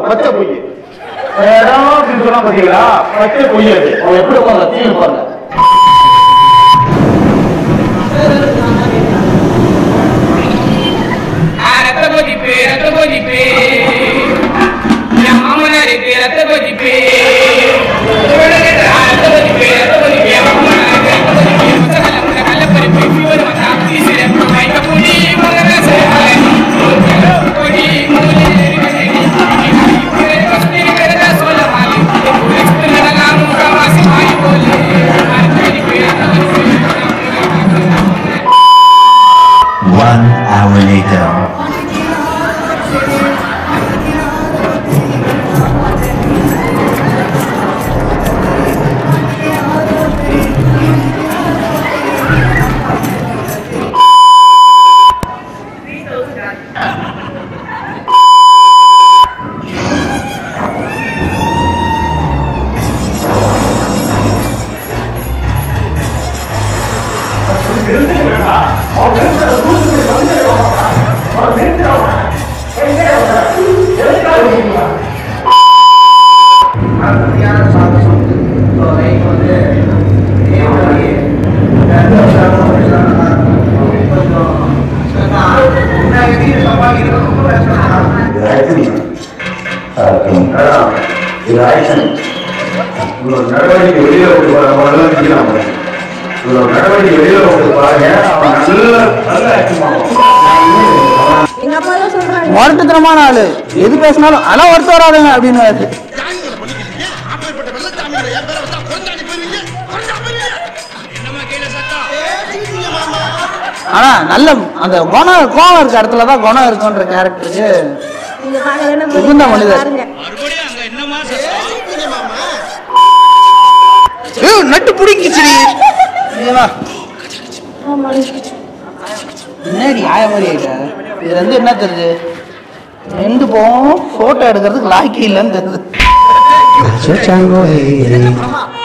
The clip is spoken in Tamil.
பச்சை பொய் இடம் அப்படின்னு சொன்னா பாத்தீங்களா பச்சை பொய் அது அவன் எப்படி உட்காந்து தீனு பாருங்க ரத்த கொதிப்பு ரத்த கொதிப்பு என் மாமனாருக்கு ரத்த கொதிப்பு ரத்த கொதிப்பு ரத்த கொதிப்பு என் மாமனாருக்கு ரத்த கொதிப்பு முத்தகல்ல முத்த கள்ளப்பருப்பு ஃபீவர் வந்தா தீசிர மயக்க பொடி மகராச பொடி மூலி கஸ்தூரி கரதா சோல மாலி எக்ஸ்பிரஸ் நடலாம் முகவாசி மாறி போலே ரத்த கொதிப்பு ரத்த கொதிப்பு One hour later. இவ்வளவு நடவடிக்கை வெளியில விட்டு பாருங்க நிக்கலாம் இவ்வளவு நடவடிக்கை வெளியில விட்டு பாருங்க அவன் நல்ல நல்ல ஆக்டிவ் பண்ணுவான் எங்க அப்பா தான் சொல்றாங்க வரட்டுத்தனமான ஆளு எது பேசினாலும் ஆனா ஒருத்தர் வராதுங்க அப்படின்னு ஆனா நல்ல அந்த குணம் கோவம் இருக்க இடத்துல தான் குணம் இருக்குன்ற கேரக்டருக்கு நீங்க பாக்கலன்னா மிகுந்த மனிதர். பாருங்க ஏய், நட்டு பிடிங்கிச்சுடி ஏவா ஆமா என்னடி ஆய மாதிரி ஆயிட்ட இதுல இருந்து என்ன தெரியுது ரெண்டு போவோம் போட்டோ எடுக்கிறதுக்கு லாய்க்கு இல்லைன்னு தெரியுது Chango, hey, hey.